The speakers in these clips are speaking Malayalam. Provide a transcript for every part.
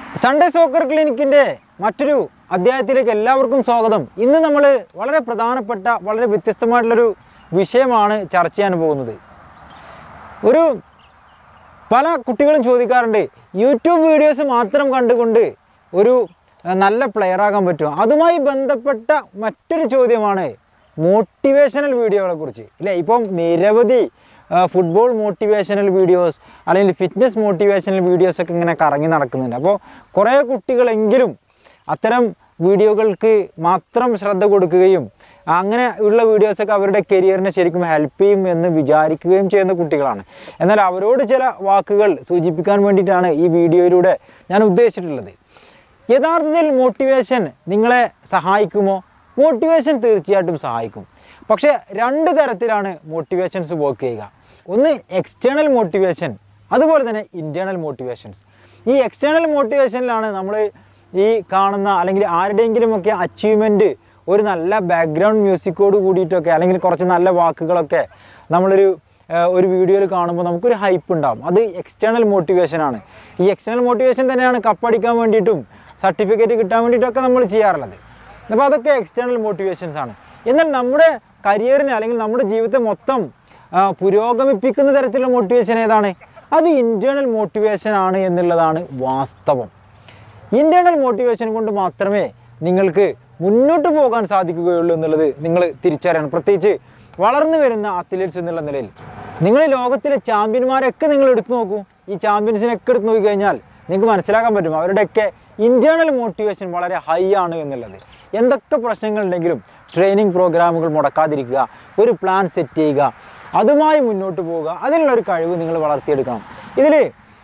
സൺഡേ സോക്കർ ക്ലിനിക്കിൻ്റെ മറ്റൊരു അധ്യായത്തിലേക്ക് എല്ലാവർക്കും സ്വാഗതം ഇന്ന് നമ്മൾ വളരെ പ്രധാനപ്പെട്ട വളരെ വ്യത്യസ്തമായിട്ടുള്ളൊരു വിഷയമാണ് ചർച്ച ചെയ്യാൻ പോകുന്നത് ഒരു പല കുട്ടികളും ചോദിക്കാറുണ്ട് യൂട്യൂബ് വീഡിയോസ് മാത്രം കണ്ടുകൊണ്ട് ഒരു അഹ്, നല്ല പ്ലെയർ ആകാൻ പറ്റുമോ അതുമായി ബന്ധപ്പെട്ട മറ്റൊരു ചോദ്യമാണ് മോട്ടിവേഷണൽ വീഡിയോകളെ കുറിച്ച് ഇല്ലേ ഇപ്പം നിരവധി ഫുട്ബോൾ മോട്ടിവേഷണൽ വീഡിയോസ് അല്ലെങ്കിൽ ഫിറ്റ്നസ് മോട്ടിവേഷണൽ വീഡിയോസ് ഒക്കെ ഇങ്ങനെ കറങ്ങി നടക്കുന്നുണ്ട് അപ്പോൾ കുറേ കുട്ടികളെങ്കിലും അത്തരം വീഡിയോകൾക്ക് മാത്രം ശ്രദ്ധ കൊടുക്കുകയും അങ്ങനെ ഉള്ള വീഡിയോസൊക്കെ അവരുടെ കരിയറിനെ ശരിക്കും ഹെൽപ്പ് ചെയ്യും എന്ന് വിചാരിക്കുകയും ചെയ്യുന്ന കുട്ടികളാണ് എന്നാൽ അവരോട് ചില വാക്കുകൾ സൂചിപ്പിക്കാൻ വേണ്ടിയിട്ടാണ് ഈ വീഡിയോയിലൂടെ ഞാൻ ഉദ്ദേശിച്ചിട്ടുള്ളത് യഥാർത്ഥത്തിൽ മോട്ടിവേഷൻ നിങ്ങളെ സഹായിക്കുമോ മോട്ടിവേഷൻ തീർച്ചയായിട്ടും സഹായിക്കും പക്ഷേ രണ്ട് തരത്തിലാണ് മോട്ടിവേഷൻസ് വർക്ക് ചെയ്യുക ഒന്ന് എക്സ്റ്റേണൽ മോട്ടിവേഷൻ അതുപോലെ തന്നെ ഇൻറ്റേർണൽ മോട്ടിവേഷൻസ് ഈ എക്സ്റ്റേണൽ മോട്ടിവേഷനിലാണ് നമ്മൾ ഈ കാണുന്ന അല്ലെങ്കിൽ ആരുടെയെങ്കിലുമൊക്കെ അച്ചീവ്മെൻറ്റ് ഒരു നല്ല ബാക്ക്ഗ്രൗണ്ട് മ്യൂസിക്കോട് കൂടിയിട്ടൊക്കെ അല്ലെങ്കിൽ കുറച്ച് നല്ല വാക്കുകളൊക്കെ നമ്മളൊരു ഏഹ്, ഒരു വീഡിയോയിൽ കാണുമ്പോൾ നമുക്കൊരു ഹൈപ്പ് ഉണ്ടാവും അത് എക്സ്റ്റേണൽ മോട്ടിവേഷൻ ആണ് ഈ എക്സ്റ്റേണൽ മോട്ടിവേഷൻ തന്നെയാണ് കപ്പടിക്കാൻ വേണ്ടിയിട്ടും സർട്ടിഫിക്കറ്റ് കിട്ടാൻ വേണ്ടിയിട്ടൊക്കെ നമ്മൾ ചെയ്യാറുള്ളത് അപ്പോൾ അതൊക്കെ എക്സ്റ്റേണൽ മോട്ടിവേഷൻസ് ആണ് എന്നാൽ നമ്മുടെ കരിയറിനെ അല്ലെങ്കിൽ നമ്മുടെ ജീവിതത്തെ മൊത്തം ആ, പുരോഗമിപ്പിക്കുന്ന തരത്തിലുള്ള മോട്ടിവേഷൻ ഏതാണ് അത് ഇൻറ്റേർണൽ മോട്ടിവേഷൻ ആണ് എന്നുള്ളതാണ് വാസ്തവം ഇൻറ്റേർണൽ മോട്ടിവേഷൻ കൊണ്ട് മാത്രമേ നിങ്ങൾക്ക് മുന്നോട്ട് പോകാൻ സാധിക്കുകയുള്ളൂ എന്നുള്ളത് നിങ്ങൾ തിരിച്ചറിയണം പ്രത്യേകിച്ച് വളർന്നു വരുന്ന അത്ലറ്റ്സ് എന്നുള്ള നിലയിൽ നിങ്ങൾ ലോകത്തിലെ ചാമ്പ്യന്മാരൊക്കെ നിങ്ങൾ എടുത്തു നോക്കൂ ഈ ചാമ്പ്യൻസിനൊക്കെ എടുത്ത് നോക്കിക്കഴിഞ്ഞാൽ നിങ്ങൾക്ക് മനസ്സിലാക്കാൻ പറ്റും അവരുടെയൊക്കെ ഇൻറ്റേർണൽ മോട്ടിവേഷൻ വളരെ ഹൈ ആണ് എന്നുള്ളത് എന്തൊക്കെ പ്രശ്നങ്ങളുണ്ടെങ്കിലും ട്രെയിനിങ് പ്രോഗ്രാമുകൾ മുടക്കാതിരിക്കുക ഒരു പ്ലാൻ സെറ്റ് ചെയ്യുക അതുമായി മുന്നോട്ട് പോവുക അതിനുള്ള ഒരു കഴിവ് നിങ്ങൾ വളർത്തിയെടുക്കണം ഇതിൽ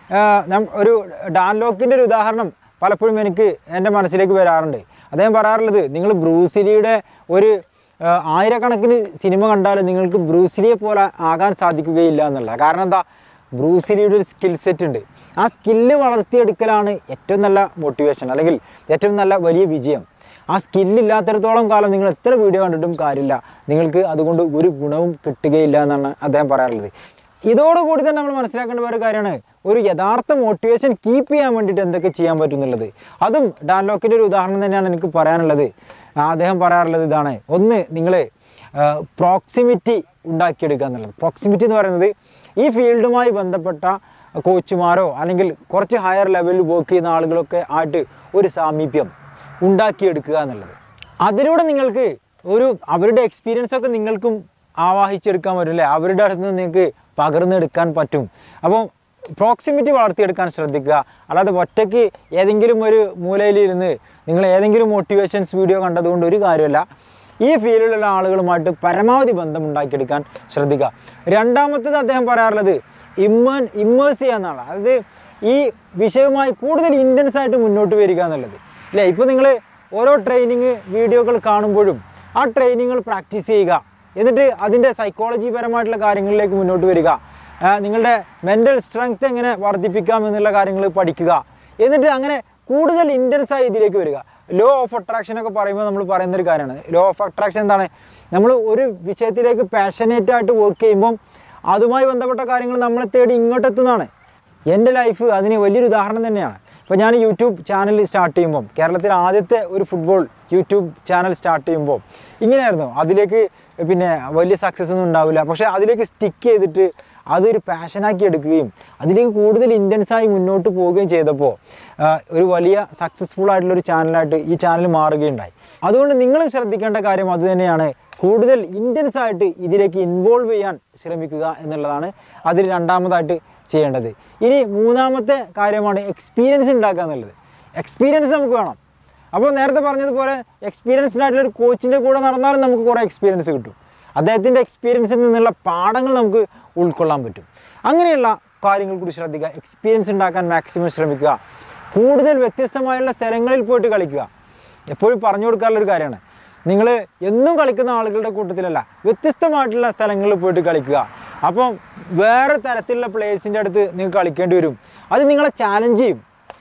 ഒരു ഡാൻലോക്കിൻ്റെ ഒരു ഉദാഹരണം പലപ്പോഴും എനിക്ക് എൻ്റെ മനസ്സിലേക്ക് വരാറുണ്ട് അദ്ദേഹം പറയാറുള്ളത് നിങ്ങൾ ബ്രൂസിലിയുടെ ഒരു ആ, ആയിരക്കണക്കിന് സിനിമ കണ്ടാലും നിങ്ങൾക്ക് ബ്രൂസിലിയെ പോലെ ആകാൻ സാധിക്കുകയില്ല എന്നുള്ളത് കാരണം എന്താ ബ്രൂസിലിയുടെ ഒരു സ്കിൽ സെറ്റ് ഉണ്ട് ആ സ്കില്ല് വളർത്തിയെടുക്കലാണ് ഏറ്റവും നല്ല മോട്ടിവേഷൻ അല്ലെങ്കിൽ ഏറ്റവും നല്ല വലിയ വിജയം ആ സ്കില്ലില്ലാത്തിടത്തോളം കാലം നിങ്ങൾ എത്ര വീഡിയോ കണ്ടിട്ടും കാര്യമില്ല നിങ്ങൾക്ക് അതുകൊണ്ട് ഒരു ഗുണവും കിട്ടുകയില്ല എന്നാണ് അദ്ദേഹം പറയാറുള്ളത് ഇതോടുകൂടി തന്നെ നമ്മൾ മനസ്സിലാക്കേണ്ട വേറെ കാര്യമാണ് ഒരു യഥാർത്ഥ മോട്ടിവേഷൻ കീപ്പ് ചെയ്യാൻ വേണ്ടിയിട്ട് എന്തൊക്കെ ചെയ്യാൻ പറ്റും എന്നുള്ളത് അതും ഡാൻലോക്കിൻ്റെ ഒരു ഉദാഹരണം തന്നെയാണ് എനിക്ക് പറയാനുള്ളത് ആ, അദ്ദേഹം പറയാറുള്ളത് ഇതാണ് ഒന്ന് നിങ്ങൾ പ്രോക്സിമിറ്റി ഉണ്ടാക്കിയെടുക്കുക എന്നുള്ളത് പ്രോക്സിമിറ്റി എന്ന് പറയുന്നത് ഈ ഫീൽഡുമായി ബന്ധപ്പെട്ട കോച്ചുമാരോ അല്ലെങ്കിൽ കുറച്ച് ഹയർ ലെവലിൽ വർക്ക് ചെയ്യുന്ന ആളുകളൊക്കെ ആയിട്ട് ഒരു സാമീപ്യം ഉണ്ടാക്കിയെടുക്കുക എന്നുള്ളത് അതിലൂടെ നിങ്ങൾക്ക് ഒരു അവരുടെ എക്സ്പീരിയൻസ് ഒക്കെ നിങ്ങൾക്കും ആവാഹിച്ചെടുക്കാൻ പറ്റും അല്ലേ അവരുടെ അടുത്ത് നിന്ന് നിങ്ങൾക്ക് പകർന്നെടുക്കാൻ പറ്റും അപ്പോൾ പ്രോക്സിമിറ്റി വളർത്തിയെടുക്കാൻ ശ്രദ്ധിക്കുക അല്ലാതെ ഒറ്റയ്ക്ക് ഏതെങ്കിലും ഒരു മൂലയിലിരുന്ന് നിങ്ങൾ ഏതെങ്കിലും മോട്ടിവേഷൻസ് വീഡിയോ കണ്ടതുകൊണ്ട് ഒരു കാര്യമല്ല ഈ ഫീൽഡിലുള്ള ആളുകളുമായിട്ട് പരമാവധി ബന്ധം ഉണ്ടാക്കിയെടുക്കാൻ ശ്രദ്ധിക്കുക രണ്ടാമത്തേത് അദ്ദേഹം പറയാറുള്ളത് ഇമ്മേൺ ഇമ്മേഴ്സ് ചെയ്യുക എന്നാണ് അതായത് ഈ വിഷയവുമായി കൂടുതൽ ഇൻറ്റൻസ് ആയിട്ട് മുന്നോട്ട് വരിക എന്നുള്ളത് അല്ലേ ഇപ്പോൾ നിങ്ങൾ ഓരോ ട്രെയിനിങ് വീഡിയോകൾ കാണുമ്പോഴും ആ ട്രെയിനിങ്ങുകൾ പ്രാക്ടീസ് ചെയ്യുക എന്നിട്ട് അതിൻ്റെ സൈക്കോളജി പരമായിട്ടുള്ള കാര്യങ്ങളിലേക്ക് മുന്നോട്ട് വരിക ആ, നിങ്ങളുടെ മെൻ്റൽ സ്ട്രെങ്ത് എങ്ങനെ വർദ്ധിപ്പിക്കാം എന്നുള്ള കാര്യങ്ങൾ പഠിക്കുക എന്നിട്ട് അങ്ങനെ കൂടുതൽ ഇൻറ്റൻസ് ആയി ഇതിലേക്ക് വരിക ലോ ഓഫ് അട്രാക്ഷൻ ഒക്കെ പറയുമ്പോൾ നമ്മൾ പറയുന്ന ഒരു കാര്യമാണ് ലോ ഓഫ് അട്രാക്ഷൻ എന്താണ് നമ്മൾ ഒരു വിഷയത്തിലേക്ക് പാഷനേറ്റ് ആയിട്ട് വർക്ക് ചെയ്യുമ്പം അതുമായി ബന്ധപ്പെട്ട കാര്യങ്ങൾ നമ്മളെ തേടി ഇങ്ങോട്ട് എത്തുന്നതാണ് എൻ്റെ ലൈഫ് അതിന് വലിയൊരു ഉദാഹരണം തന്നെയാണ് ഇപ്പോൾ ഞാൻ യൂട്യൂബ് ചാനൽ സ്റ്റാർട്ട് ചെയ്യുമ്പം കേരളത്തിലെ ആദ്യത്തെ ഒരു ഫുട്ബോൾ യൂട്യൂബ് ചാനൽ സ്റ്റാർട്ട് ചെയ്യുമ്പോൾ ഇങ്ങനെയായിരുന്നു അതിലേക്ക് പിന്നെ വലിയ സക്സസ് ഒന്നും ഉണ്ടാവില്ല പക്ഷേ അതിലേക്ക് സ്റ്റിക്ക് ചെയ്തിട്ട് അതൊരു പാഷനാക്കി എടുക്കുകയും അതിലേക്ക് കൂടുതൽ ഇൻറ്റൻസ് ആയി മുന്നോട്ട് പോവുകയും ചെയ്തപ്പോൾ ആ, ഒരു വലിയ സക്സസ്ഫുൾ ആയിട്ടുള്ള ഒരു ചാനലായിട്ട് ഈ ചാനൽ മാറുകയുണ്ടായി അതുകൊണ്ട് നിങ്ങളും ശ്രദ്ധിക്കേണ്ട കാര്യം അതുതന്നെയാണ് കൂടുതൽ ഇൻറ്റൻസ് ആയിട്ട് ഇതിലേക്ക് ഇൻവോൾവ് ചെയ്യാൻ ശ്രമിക്കുക എന്നുള്ളതാണ് അതിൽ രണ്ടാമതായിട്ട് ചെയ്യേണ്ടത് ഇനി മൂന്നാമത്തെ കാര്യമാണ് എക്സ്പീരിയൻസ് ഉണ്ടാക്കുക എന്നുള്ളത് എക്സ്പീരിയൻസ് നമുക്ക് വേണം അപ്പോൾ നേരത്തെ പറഞ്ഞതുപോലെ എക്സ്പീരിയൻസ്ഡ് ആയിട്ടുള്ള ഒരു കോച്ചിൻ്റെ കൂടെ നടന്നാലും നമുക്ക് കുറേ എക്സ്പീരിയൻസ് കിട്ടും അദ്ദേഹത്തിൻ്റെ എക്സ്പീരിയൻസിൽ നിന്നുള്ള പാഠങ്ങൾ നമുക്ക് ഉൾക്കൊള്ളാൻ പറ്റും അങ്ങനെയുള്ള കാര്യങ്ങൾ കൂടി ശ്രദ്ധിക്കുക എക്സ്പീരിയൻസ് ഉണ്ടാക്കാൻ മാക്സിമം ശ്രമിക്കുക കൂടുതൽ വ്യത്യസ്തമായുള്ള സ്ഥലങ്ങളിൽ പോയിട്ട് കളിക്കുക എപ്പോഴും പറഞ്ഞു കൊടുക്കാറുള്ള ഒരു കാര്യമാണ് നിങ്ങൾ എന്നും കളിക്കുന്ന ആളുകളുടെ കൂട്ടത്തിലല്ല വ്യത്യസ്തമായിട്ടുള്ള സ്ഥലങ്ങളിൽ പോയിട്ട് കളിക്കുക അപ്പം വേറെ തരത്തിലുള്ള പ്ലേസിൻ്റെ അടുത്ത് നിങ്ങൾക്ക് കളിക്കേണ്ടി വരും അത് നിങ്ങളെ ചാലഞ്ച് ചെയ്യും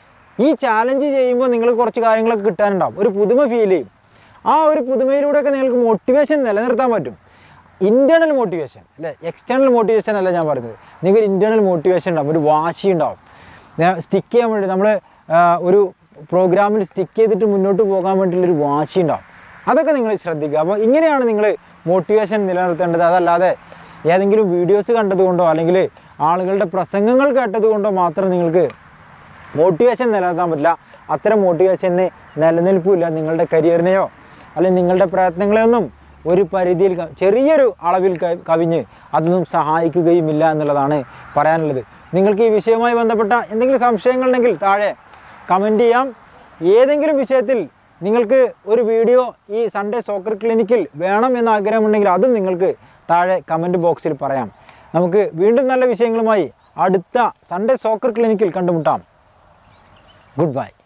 ഈ ചാലഞ്ച് ചെയ്യുമ്പോൾ നിങ്ങൾക്ക് കുറച്ച് കാര്യങ്ങളൊക്കെ കിട്ടാനുണ്ടാവും ഒരു പുതുമ ഫീൽ ചെയ്യും ആ ഒരു പുതുമയിലൂടെയൊക്കെ നിങ്ങൾക്ക് മോട്ടിവേഷൻ നിലനിർത്താൻ പറ്റും ഇൻറ്റേർണൽ മോട്ടിവേഷൻ അല്ലേ എക്സ്റ്റേണൽ മോട്ടിവേഷൻ അല്ല ഞാൻ പറയുന്നത് നിങ്ങൾക്ക് ഒരു ഇൻറ്റേർണൽ മോട്ടിവേഷൻ ഉണ്ടാവും ഒരു വാശി ഉണ്ടാവും സ്റ്റിക്ക് ചെയ്യാൻ വേണ്ടി നമ്മൾ ആ, ഒരു പ്രോഗ്രാമിൽ സ്റ്റിക്ക് ചെയ്തിട്ട് മുന്നോട്ട് പോകാൻ വേണ്ടിയുള്ളൊരു വാശി ഉണ്ടാവും അതൊക്കെ നിങ്ങൾ ശ്രദ്ധിക്കുക അപ്പോൾ ഇങ്ങനെയാണ് നിങ്ങൾ മോട്ടിവേഷൻ നിലനിർത്തേണ്ടത് അതല്ലാതെ ഏതെങ്കിലും വീഡിയോസ് കണ്ടതുകൊണ്ടോ അല്ലെങ്കിൽ ആളുകളുടെ പ്രസംഗങ്ങൾ കേട്ടതുകൊണ്ടോ മാത്രം നിങ്ങൾക്ക് മോട്ടിവേഷൻ നിലനിർത്താൻ പറ്റില്ല അത്തരം മോട്ടിവേഷന് നിലനിൽപ്പില്ല നിങ്ങളുടെ കരിയറിനെയോ അല്ലെങ്കിൽ നിങ്ങളുടെ പ്രയത്നങ്ങളെയൊന്നും ഒരു പരിധിയിൽ ക- ചെറിയൊരു അളവിൽ ക- കവിഞ്ഞ് അതൊന്നും സഹായിക്കുകയുമില്ല എന്നുള്ളതാണ് പറയാനുള്ളത് നിങ്ങൾക്ക് ഈ വിഷയവുമായി ബന്ധപ്പെട്ട എന്തെങ്കിലും സംശയങ്ങളുണ്ടെങ്കിൽ താഴെ കമൻറ്റ് ചെയ്യാം ഏതെങ്കിലും വിഷയത്തിൽ നിങ്ങൾക്ക് ഒരു വീഡിയോ ഈ സൺഡേ സോക്കർ ക്ലിനിക്കിൽ വേണം എന്ന ആഗ്രഹമുണ്ടെങ്കിൽ അതും നിങ്ങൾക്ക് താഴെ കമൻറ്റ് ബോക്സിൽ പറയാം നമുക്ക് വീണ്ടും നല്ല വിഷയങ്ങളുമായി അടുത്ത സൺഡേ സോക്കർ ക്ലിനിക്കിൽ കണ്ടുമുട്ടാം ഗുഡ് ബൈ